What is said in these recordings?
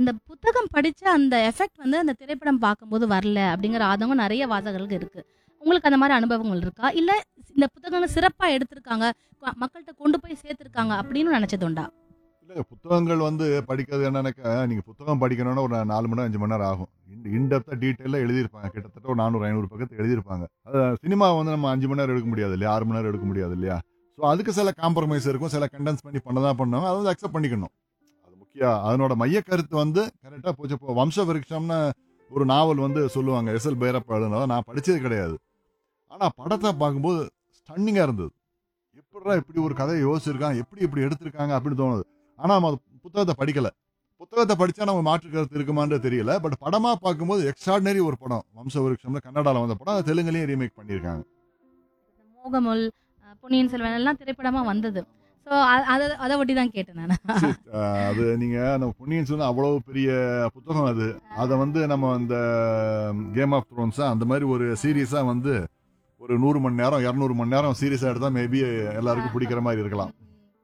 அந்த புத்தகம் படிச்ச அந்த எஃபெக்ட் வந்து அந்த திரைப்படம் பார்க்கும்போது வரல அப்படிங்கிற ஆதங்கம் நிறைய வாசகர்களுக்கு இருக்கு. உங்களுக்கு அந்த மாரி அனுபவங்கள் இருக்கா? இல்ல இந்த புத்தகங்கள் சிறப்பா எடுத்திருக்காங்க, க மக்கள்ட்ட கொண்டு போய் சேர்த்துருக்காங்க அப்படின்னு நெனச்சது உண்டா? இல்ல புத்தகங்கள் வந்து படிக்கிறது என்னன்னாக்கா, நீங்க புத்தகம் படிக்கணும்னா ஒரு 4 மணி நேரம், 5 மணி நேரம் ஆகும். இன் இன் டெப்த்தா டீட்டெயிலா எழுதியிருப்பாங்க. கிட்டத்தட்ட ஒரு 400, 500 பக்கத்து எழுதியிருப்பாங்க. அது சினிமா வந்து நம்ம 5 மணி நேரம் எடுக்க முடியாது இல்லையா? 6 மணி நேரம் எடுக்க முடியாது இல்லையா? ஸோ அதுக்கு சில காம்ப்ரமைஸ் இருக்கும். சில கண்டென்ஸ் பண்ணி பண்ண தான் பண்ணுவாங்க. அத வந்து அக்செப்ட் பண்ணிக்கணும். அது முக்கியம். அதனோட மைய கருத்து வந்து கரெக்ட்டா போச்சு. இப்போ வம்ச விருட்சம்னு ஒரு நாவல் வந்து சொல்லுவாங்க. எஸ்.எல். பைரப்பா எழுதுனத நான் படிச்சது கிடையாது. ஆனா படத்த பார்க்கும்போது ஸ்டன்னிங்கா இருந்தது. எப்புட்றா இப்படி ஒரு கதைய யோசிச்சிருக்கான்? எப்படி இப்படி எடுத்திருக்காங்க? அப்படின்னு தோணுது. ஆனா நம்ம புத்தகத்த படிக்கல. புத்தகத்த படிச்சா நம்ம மாற்று கருத்து இருக்குமான்றது தெரியல. பட் படமா பார்க்கும்போது எக்ஸ்ட்ராடினரி ஒரு படம். வம்ச விருட்சம்னு கன்னடால வந்த படம். அத தெலுங்குலயும் ரீமேக் பண்ணியிருக்காங்க. மோகமுல், அ பொன்னியின் செல்வன் எல்லாம் திரைப்படமா வந்தது. ஸோ அ அத அத ஒட்டி தான் கேட்டேன் நானு. சரி, அ அது நீங்க நம்ம பொன்னியின் செல்வன் அவ்வளவு பெரிய புத்தகம் அது. அத வந்து நம்ம அந்த கேம் ஆஃப் த்ரோன்ஸா அந்த மாரி ஒரு சீரிஸா வந்து ஒரு 100 மணி நேரம், 200 மணி நேரம் சீரிஸா எடுத்தா மேபி எல்லாருக்கும் பிடிக்கிற மாரி இருக்கலாம்.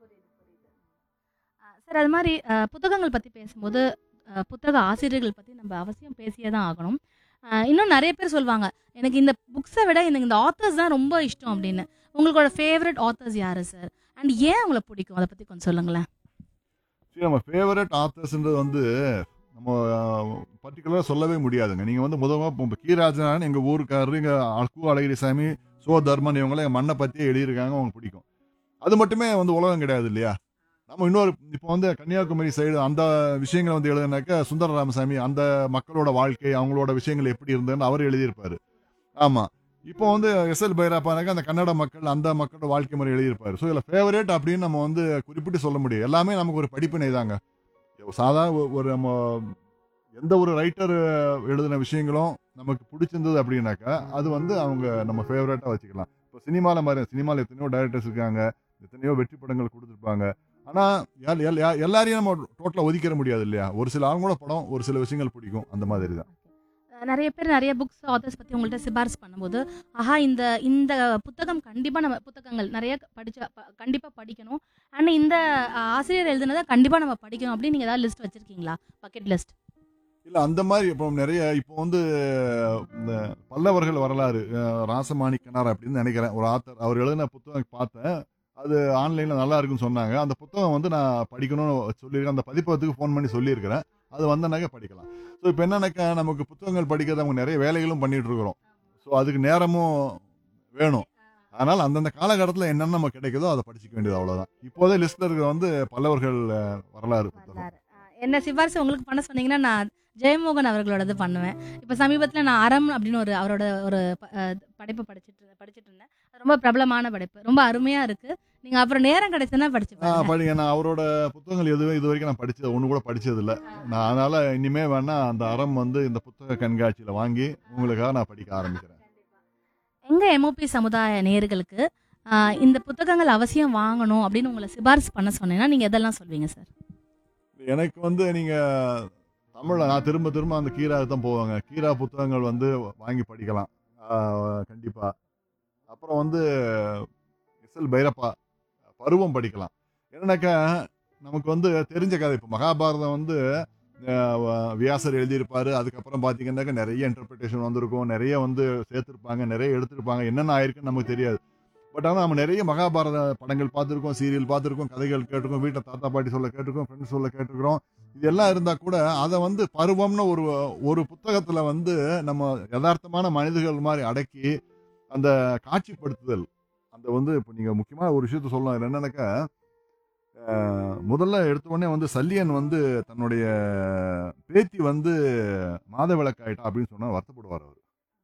அ சார் அது மாரி அ புத்தகங்கள் பத்தி பேசும்போது, அ புத்தக ஆசிரியர்கள் பத்தி நம்ம அவசியம் பேசியே தான் ஆகணும். அ இன்னும் நெறைய பேர் சொல்வாங்க, எனக்கு இந்த புக்ஸ விட எனக்கு இந்த ஆத்தர்ஸ் தான் ரொம்ப இஷ்டம் அப்படின்னு. உங்களோட ஃபேவரைட் ஆத்தர்ஸ் யாரு சார்? அண்ட் ஏன் அவங்கள பிடிக்கும்? அத பத்தி கொஞ்சம் சொல்லுங்களேன். சரி நம்ம ஃபேவரைட் ஆத்தர்ஸ்ன்றது வந்து நம்ம பர்ட்டிகுலரா சொல்லவே முடியாதுங்க. நீங்க வந்து முதல்ல இப்போ கீராஜன் எங்க ஊருக்காரரு, எங்க கு அழகிரிசாமி, சோ தர்மன் இவங்கலாம் என் மண்ண பத்தியே எழுதியிருக்காங்க. அவங்களுக்கு பிடிக்கும். அது மட்டுமே வந்து உலகம் கிடையாது இல்லையா? நம்ம இன்னொரு இப்போ வந்து கன்னியாகுமரி சைடு அந்த விஷயங்கள வந்து எழுதுனாக்கா சுந்தர ராமசாமி அந்த மக்களோட வாழ்க்கை, அவங்களோட விஷயங்கள் எப்படி இருந்ததுன்னு அவர் எழுதியிருப்பாரு. ஆமா. இப்போ வந்து எஸ்.எல். பைரப்பானாக்கா அந்த கன்னட மக்கள், அந்த மக்களோட வாழ்க்கை முறை எழுதியிருப்பாரு. ஸோ இதுல ஃபேவரைட் அப்படின்னு நம்ம வந்து குறிப்பிட்டு சொல்ல முடியாது. எல்லாமே நமக்கு ஒரு படிப்பினை தாங்க. சாதாரண ஒ ஒரு நம்ம எந்த ஒரு ரைட்டர் எழுதின விஷயங்களும் நமக்கு பிடிச்சிருந்தது அப்படின்னாக்கா, அது வந்து அவங்க நம்ம ஃபேவரைட்டா வச்சுக்கலாம். இப்போ சினிமால மாரி சினிமால எத்தனையோ டைரக்டர்ஸ் இருக்காங்க. எத்தனையோ வெற்றி படங்கள் குடுத்திருப்பாங்க. ஆனா எல் எல் யா எல்லாரையும் நம்ம டோட்டலா ஒதுக்கிற முடியாது இல்லையா? ஒரு சில ஆளுங்களோட படம், ஒரு சில விஷயங்கள் பிடிக்கும். அந்த மாதிரி தான். அ நெறைய பேர் நெறைய புக்ஸ், ஆத்தர்ஸ் பத்தி உங்கள்ட்ட சிபாரிசு பண்ணும்போது, ஆஹா இந்த இந்த புத்தகம் கண்டிப்பா நம்ம புத்தகங்கள் நெறைய படிச்சா ப கண்டிப்பா படிக்கணும். அண்ட் இந்த ஆசிரியர் எழுதுனத கண்டிப்பா நம்ம படிக்கணும் அப்படின்னு நீங்க ஏதாவது லிஸ்ட் வச்சிருக்கீங்களா? Bucket list. இல்ல அந்த மாரி இப்போ நெறைய இப்போ வந்து இந்த பல்லவர்கள் வரலாறு அ ராசமாணிக்கனார் அப்படின்னு நெனைக்கிறேன். ஒரு ஆத்தர். அவர் எழுதின புத்தகம் பார்த்தேன். அது ஆன்லைன்ல நல்லா இருக்குன்னு சொன்னாங்க. அந்த புத்தகம் வந்து நான் படிக்கணும்னு சொல்லியிருக்கேன். அந்த பதிப்பகத்துக்கு ஃபோன் பண்ணி சொல்லியிருக்கிறேன். அது வந்தனாக்க படிக்கலாம். ஸோ இப்போ என்னன்னாக்கா நமக்கு புத்தகங்கள் படிக்கிறது அவங்க நெறைய வேலைகளும் பண்ணிட்டு இருக்கிறோம். ஸோ அதுக்கு நேரமும் வேணும். அதனால அந்தந்த காலகட்டத்தில என்னென்ன நமக்கு கிடைக்குதோ அத படிச்சுக்க வேண்டியது அவ்வளோதான். இப்போதே லிஸ்ட்ல இருக்கிறது வந்து பல்லவர்கள் வரலாறு புத்தகம். வரலாறு. அ என்ன சிபாரிசு உங்களுக்கு பண்ண சொன்னீங்கன்னா, நான் ஜெயமோகன் அவர்களோடது பண்ணுவேன். இப்ப சமீபத்தில நான் அறம் அப்படின்னு ஒரு அவரோட ஒரு அ படைப்பு படிச்சுட்டு படிச்சுட்டு இருந்தேன். அது ரொம்ப பிரபலமான படைப்பு. ரொம்ப அருமையா இருக்கு. நீங்க அப்புறம் நேரம் கிடைச்சதுன்னா படிச்சு ஆ பாருங்க. படிங்க. நான் அவரோட புத்தகங்கள் எதுவும் இதுவரைக்கும் நான் படிச்சது ஒண்ணு கூட படிச்சது இல்ல. நான் அதனால இனிமே வேணா அந்த அறம் வந்து இந்த புத்தக கண்காட்சியில வாங்கி உங்களுக்காக நான் படிக்க ஆரம்பிக்கிறேன். எங்க எம்ஓபி சமுதாய நேயர்களுக்கு அ இந்த புத்தகங்கள் அவசியம் வாங்கணும் அப்படின்னு உங்கள சிபாரிசு பண்ண சொன்னேன்னா, நீங்க எதெல்லாம் சொல்வீங்க சார்? எனக்கு வந்து நீங்க தமிழ்ல நான் திரும்ப திரும்ப அந்த கீராவுக்கு தான் போவேங்க. கீரா புத்தகங்கள் வந்து வாங்கி படிக்கலாம். ஆ கண்டிப்பா. அப்புறம் வந்து எஸ்.எல். பைரப்பா பருவம் படிக்கலாம். என்னன்னாக்கா நமக்கு வந்து தெரிஞ்ச கதை. இப்போ மகாபாரதம் வந்து அ வ வியாசர் எழுதியிருப்பாரு. அதுக்கப்புறம் பார்த்தீங்கன்னாக்கா நெறைய இன்டர்பிரேஷன் வந்திருக்கும். நெறைய வந்து சேர்த்திருப்பாங்க. நெறைய எடுத்திருப்பாங்க. என்னென்ன ஆயிருக்குன்னு நமக்கு தெரியாது. பட் ஆனா நம்ம நெறைய மகாபாரத படங்கள் பார்த்திருக்கோம். சீரியல் பார்த்திருக்கோம். கதைகள் கேட்டிருக்கோம். வீட்ல தாத்தா, பாட்டி சொல்ல கேட்டிருக்கோம். ஃப்ரெண்ட்ஸ் சொல்ல கேட்டிருக்கிறோம். இது எல்லாம் இருந்தா கூட அத வந்து பருவம்னு ஒரு ஒரு புத்தகத்துல வந்து நம்ம எதார்த்தமான மனிதர்கள் மாரி அடக்கி, அந்த காட்சிப்படுத்துதல். அந்த வந்து இப்ப நீங்க முக்கியமான ஒரு விஷயத்த சொல்லணும். அதுல என்னன்னாக்கா, அ முதல்ல எடுத்த உடனே வந்து சல்லியன் வந்து தன்னுடைய பேத்தி வந்து மாதவிலக்கு ஆயிட்டா அப்படின்னு சொன்னா வருத்தப்படுவாரு அவரு.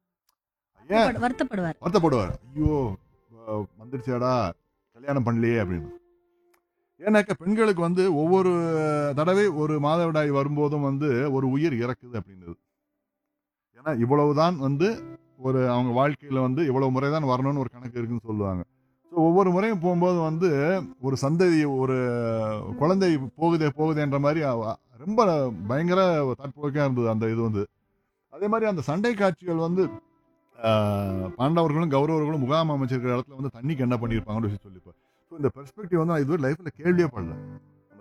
ஏன்? வருத்தப்படு வருத்தப்படுவார். வருத்தப்படுவாரு. ஐயோ! அ வந்துருச்சேடா! கல்யாணம் பண்ணலையே அப்படின்னு. ஏன்னாக்கா பெண்களுக்கு வந்து ஒவ்வொரு தடவை ஒரு மாதவிடாய் வரும்போதும் வந்து ஒரு உயிர் இறக்குது அப்படின்றது. ஏன்னா இவ்வளவுதான் வந்து ஒரு அவங்க வாழ்க்கையில வந்து இவ்வளவு முறை தான் வரணும்னு ஒரு கணக்கு இருக்குன்னு சொல்லுவாங்க. ஸோ ஒவ்வொரு முறையும் போம்போது வந்து ஒரு சந்ததி ஒரு குழந்தை போகுதே போகுதேன்ற மாரி அவ ரொம்ப பயங்கர தாட்புரோக்கியா இருந்தது அந்த இது வந்து. அதே மாரி அந்த சண்டை காட்சிகள் வந்து ஆ பாண்டவர்களும், கௌரவர்களும் முகாம் அமைச்சிருக்கிற இடத்துல வந்து தண்ணிக்கு என்ன பண்ணியிருப்பாங்கன்னு விஷயம் சொல்லியிருப்பார். ஸோ இந்த பெர்ஸ்பெக்டிவ் வந்து நான் இதுவரை லைஃப்ல கேள்வியே படல. நம்ம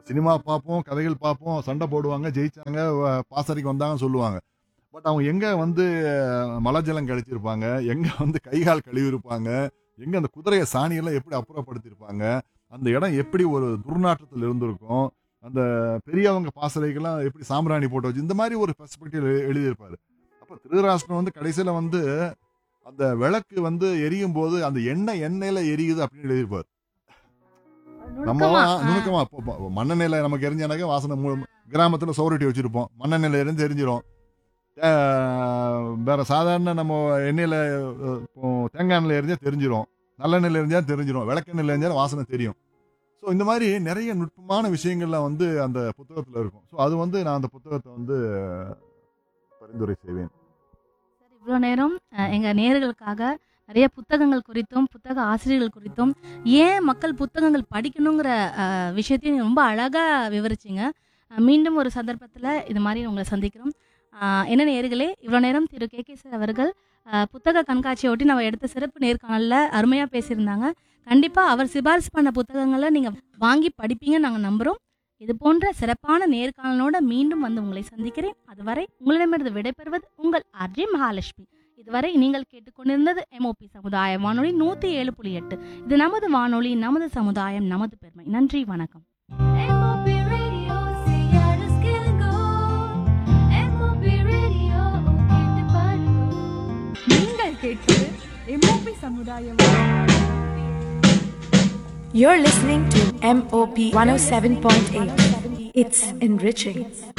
சினிமா பார்ப்போம் கதைகள் பார்ப்போம் சண்டை போடுவாங்க ஜெயிச்சாங்க வ- பாசறைக்கு வந்தாங்கன்னு சொல்லுவாங்க பட் அவங்க எங்க வந்து அஹ், மலஜலம் கழிச்சிருப்பாங்க எங்க வந்து கை கால் கழுவி இருப்பாங்க எங்க அந்த குதிரையை சாணியெல்லாம் எப்படி அப்புறப்படுத்தியிருப்பாங்க அந்த இடம் எப்படி ஒரு துர்நாற்றத்தில் இருந்திருக்கும் அந்த பெரியவங்க பாசறைக்கெல்லாம் எப்படி சாம்பிராணி போட்டு வச்சு இந்த மாதிரி ஒரு பெர்ஸ்பெக்டிவ் எழுதியிருப்பாரு அப்ப திருராஷ்டிரம் வந்து கடைசியில வந்து அந்த விளக்கு வந்து எரியும் போது அந்த எண்ணெய் எண்ணெயில எரியுது அப்படின்னு எழுதியிருப்பாரு நம்ம நுணுக்கமா, ஆ. நுணுக்கமா இப்போ இப்போ மண்ணெண்ணெயில நமக்கு எரிஞ்சானாக்க வாசனை மூ- கிராமத்துல சோறுட்டி வச்சிருப்போம் மண்ணெண்ணெயில எரிஞ்சு எரிஞ்சிரும் அஹ் வேற சாதாரண நம்ம எண்ணெயில அஹ், இப்போ தேங்காய் எண்ணெயில எரிஞ்சா தெரிஞ்சிரும் நல்லெண்ணெயில எரிஞ்சா தெரிஞ்சிரும் விளக்கெண்ணெயில எரிஞ்சா வாசனை தெரியும் ஸோ இந்த மாதிரி நிறைய நுட்பமான விஷயங்கள்லாம் வந்து அந்த புத்தகத்துல இருக்கும் ஸோ அது வந்து நான் அந்த புத்தகத்தை வந்து பரிந்துரை செய்வேன் சார் இவ்வளோ நேரம் அஹ், எங்க நேயர்களுக்காக நிறைய புத்தகங்கள் குறித்தும் புத்தக ஆசிரியர்கள் குறித்தும் ஏன் மக்கள் புத்தகங்கள் படிக்கணுங்கிற அஹ், விஷயத்தையும் நீங்க ரொம்ப அழகா விவரிச்சிங்க அஹ், மீண்டும் ஒரு சந்தர்ப்பத்தில் இது மாதிரி உங்களை சந்திக்கிறோம் அஹ், என்ன நேயர்களே இவ்வளோ நேரம் திரு கே கே சார் அவர்கள் அஹ், புத்தக கண்காட்சியை ஒட்டி நம்ம எடுத்த சிறப்பு நேர்காணலில் அருமையாக பேசியிருந்தாங்க கண்டிப்பாக அவர் சிபாரிசு பண்ண புத்தகங்களை நீங்கள் வாங்கி படிப்பீங்கன்னு நாங்கள் நம்புகிறோம் இது போன்ற சிறப்பான நேர்காணலோட மீண்டும் வந்து உங்களை சந்திக்கிறேன் அதுவரை உங்களிடமிருந்து விடைபெறுவது உங்கள் ஆர்ஜே மகாலட்சுமி இதுவரை நீங்கள் கேட்டுக்கொண்டிருந்தது எம்ஓபி சமுதாய வானொலி நூத்தி ஏழு புள்ளி எட்டு இது நமது வானொலி நமது சமுதாயம் நமது பெருமை நன்றி வணக்கம் MOP Radio, Seattle Skilgo. MOP Radio, கேட்டு பாருங்க. நீங்கள் கேட்பது எம்ஓபி சமுதாயம் You're listening to MOP 107.8. It's enriching.